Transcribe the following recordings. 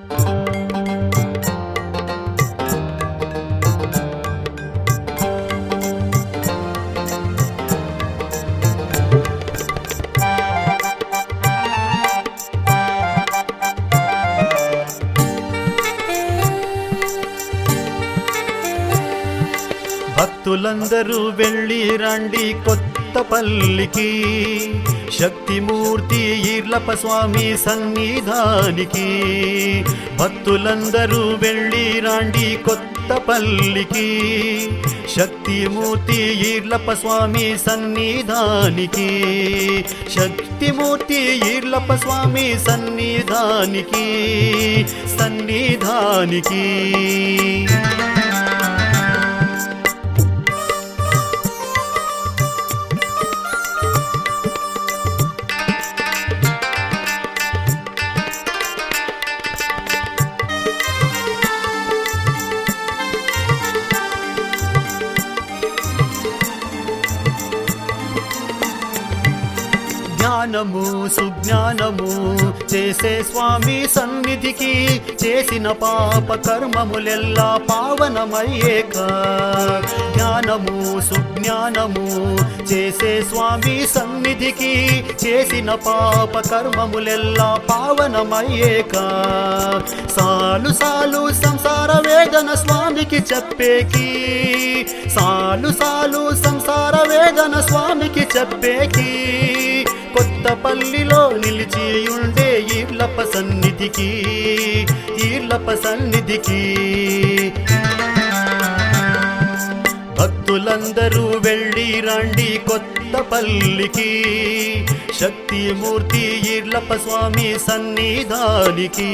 భక్తులందరూ వెళ్ళి రండి కొత్త పల్లికి శక్తిమూర్తి ఈర్లప స్వామి సన్నిధానికి భక్తులందరూ వెళ్ళి రండి కొత్త పల్లికి శక్తిమూర్తి ఈర్లప స్వామి సన్నిధానికి శక్తిమూర్తి ఈర్లప స్వామి సన్నిధానికి సన్నిధానికి జ్ఞానము సుజ్ఞానము చేసే స్వామి సన్నిధికి చేసిన పాప కర్మములెల్లా పావనమయ్యేక జ్ఞానము సుజ్ఞానము చేసే స్వామి సన్నిధికి చేసిన పాప కర్మములెల్లా పావనమయ్యేక సాలు సాలు సంసార వేదన స్వామికి చెప్పేకి సాలు సాలు సంసార వేదన స్వామికి చెప్పేకి కొత్త పల్లిలో నిలిచి ఉండే ఈర్లప సన్నిధికి ఈర్లప సన్నిధికి భక్తులందరూ వెళ్ళి రండి కొత్త పల్లికి శక్తిమూర్తి ఈర్లప స్వామి సన్నిధానికి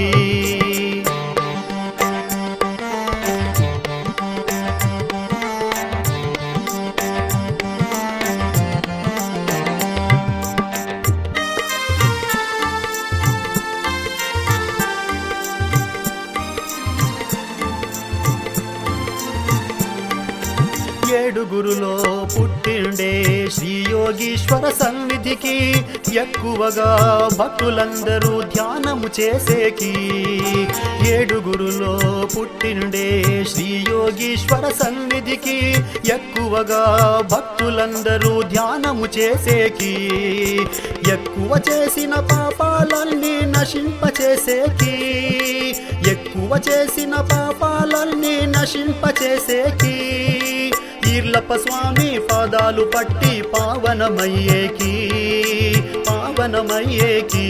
ఏడుగురులో పుట్టిండే శ్రీ యోగీశ్వర సన్నిధికి ఎక్కువగా భక్తులందరూ ధ్యానము చేసేకి ఏడుగురులో పుట్టిండే శ్రీ యోగీశ్వర సన్నిధికి ఎక్కువగా భక్తులందరూ ధ్యానము చేసేకి ఎక్కువ చేసిన పాపాలన్నీ నశింపచేసేకి ఎక్కువ చేసిన పాపాలన్నీ నశింపచేసేకి ఈర్లప స్వామి పాదాలు పట్టి పావనమయ్యేకి పావనమయ్యేకి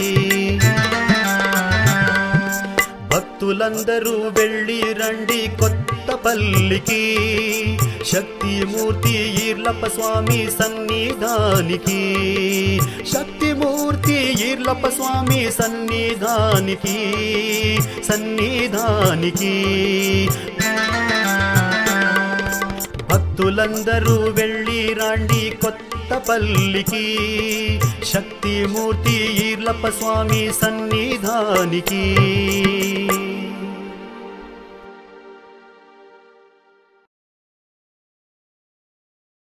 భక్తులందరూ వెళ్ళి రండి కొత్త పల్లికి శక్తిమూర్తి ఈర్లప స్వామి సన్నిధానికి శక్తిమూర్తి ఈర్లప స్వామి సన్నిధానికి సన్నిధానికి భక్తులందరూ వెళ్ళి రండి కొత్త పల్లికి శక్తిమూర్తి ఈర్లప స్వామి సన్నిధానికి